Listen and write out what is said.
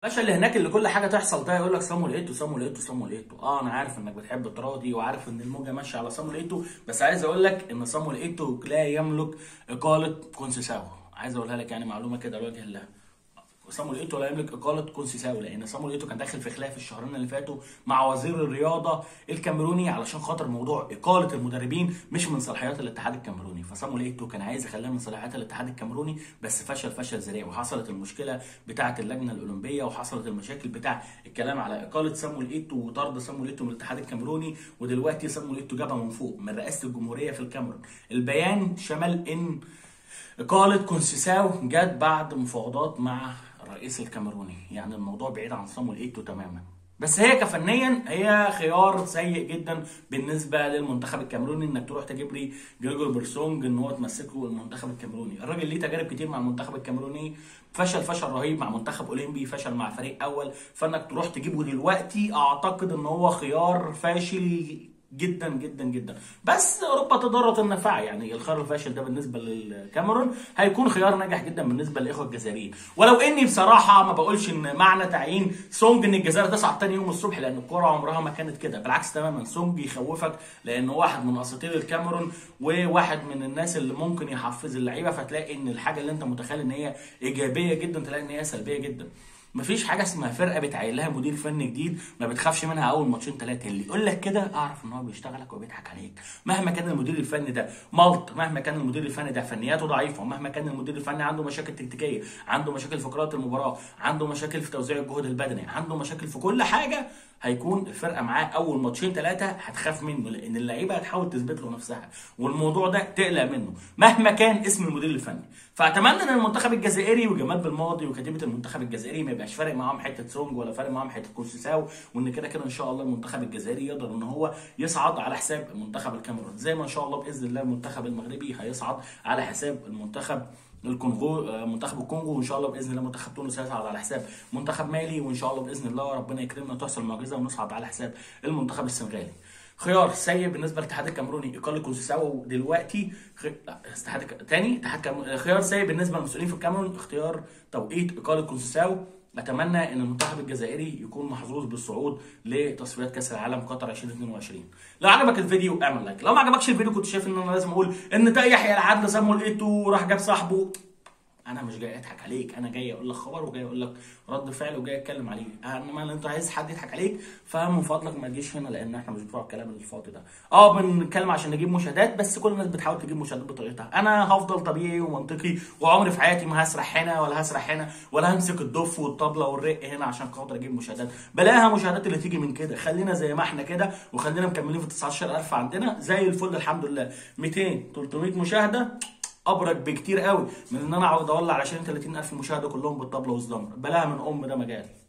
باشا اللي هناك اللي كل حاجه تحصل ده يقول لك صامويل ايتو صامويل ايتو صامويل ايتو اه انا عارف انك بتحب التراضي وعارف ان الموجه ماشيه على صامويل ايتو بس عايز اقول لك ان صامويل ايتو لا يملك اقاله كونسيساو عايز اقولها لك يعني معلومه كده لوجه الله صامويل ايتو لا يملك اقاله كونسيساو لان صامويل ايتو كان داخل في خلاف الشهرين اللي فاتوا مع وزير الرياضه الكاميروني علشان خاطر موضوع اقاله المدربين مش من صلاحيات الاتحاد الكاميروني فصامويل ايتو كان عايز يخليها من صلاحيات الاتحاد الكاميروني بس فشل فشل ذريع وحصلت المشكله بتاعه اللجنه الاولمبيه وحصلت المشاكل بتاع الكلام على اقاله صامويل ايتو وطرد صامويل ايتو من الاتحاد الكاميروني ودلوقتي صامويل ايتو جابها من فوق من رئاسه الجمهوريه في الكاميرون البيان شمل ان إقالة كونسيساو جت بعد مفاوضات مع الرئيس الكاميروني يعني الموضوع بعيد عن صامويل ايتو تماما بس هي كفنيا هي خيار سيء جدا بالنسبه للمنتخب الكاميروني انك تروح تجيب لي جريجور برسونج ان هو تمسكه المنتخب الكاميروني الراجل ليه تجارب كتير مع المنتخب الكاميروني فشل فشل رهيب مع منتخب اولمبي فشل مع فريق اول فانك تروح تجيبه دلوقتي اعتقد ان هو خيار فاشل جدا جدا جدا بس اوروبا تضرت النفع يعني الخيار الفاشل ده بالنسبه للكاميرون هيكون خيار ناجح جدا بالنسبه للاخوه الجزائريين ولو اني بصراحه ما بقولش ان معنى تعيين سونج ان الجزائر تصعد تاني يوم الصبح لان الكره عمرها ما كانت كده بالعكس تماما سونج يخوفك لانه واحد من اساطير الكاميرون وواحد من الناس اللي ممكن يحفز اللعيبه فتلاقي ان الحاجه اللي انت متخيل ان هي ايجابيه جدا تلاقي ان هي سلبيه جدا مفيش حاجه اسمها فرقه بتعين لها مدير فني جديد ما بتخافش منها اول ماتشين ثلاثه اللي يقول لك كده اعرف ان هو بيشتغلك وبيضحك عليك مهما كان المدير الفني ده ملط مهما كان المدير الفني ده فنياته ضعيفه ومهما كان المدير الفني عنده مشاكل تكتيكيه عنده مشاكل في قراءه المباراه عنده مشاكل في توزيع الجهد البدني عنده مشاكل في كل حاجه هيكون الفرقه معاه اول ماتشين ثلاثه هتخاف منه لان اللعيبه هتحاول تثبت له نفسها والموضوع ده تقلق منه مهما كان اسم المدير الفني فاتمنى ان المنتخب الجزائري وجمال بالماضي وكتيبه المنتخب الجزائري ما يبقاش فارق معاهم حته سونج ولا فارق معاهم حته كونسيساو وان كده كده ان شاء الله المنتخب الجزائري يقدر ان هو يصعد على حساب المنتخب الكاميرون زي ما ان شاء الله باذن الله المنتخب المغربي هيصعد على حساب المنتخب الكونغو منتخب الكونغو وان شاء الله باذن الله منتخب تونس هيصعد على حساب منتخب مالي وان شاء الله باذن الله ربنا يكرمنا وتحصل معجزه ونصعد على حساب المنتخب السنغالي خيار سيء بالنسبه للاتحاد الكاميروني اقاله كونسيساو دلوقتي خ... لا اتحاد تاني اتحاد كام... خيار سيء بالنسبه للمسؤولين في الكاميرون اختيار توقيت اقاله كونسيساو اتمنى ان المنتخب الجزائري يكون محظوظ بالصعود لتصفيات كاس العالم قطر 2022 لو عجبك الفيديو اعمل لايك لو ما عجبكش الفيديو كنت شايف ان انا لازم اقول ان ده يحيى العدل صامويل ايتو راح جاب صاحبه انا مش جاي اضحك عليك انا جاي اقول لك خبر وجاي اقول لك رد فعل وجاي اتكلم عليه انما لو انت عايز حد يضحك عليك فمن فضلك ما تجيش هنا لان احنا مش بتوع الكلام الفاضي ده اه بنتكلم عشان نجيب مشاهدات بس كل الناس بتحاول تجيب مشاهدات بطريقتها انا هفضل طبيعي ومنطقي وعمري في حياتي ما هسرح هنا ولا هسرح هنا ولا همسك الدف والطبله والرق هنا عشان خاطر اجيب مشاهدات بلاها مشاهدات اللي تيجي من كده خلينا زي ما احنا كده وخلينا مكملين في 19000 عندنا زي الفل الحمد لله 200 300 مشاهده ابرك بكتير قوي من ان انا اقعد اولع على 20 30 الف مشاهده كلهم بالطبله والزمر بلاها من ام ده مجال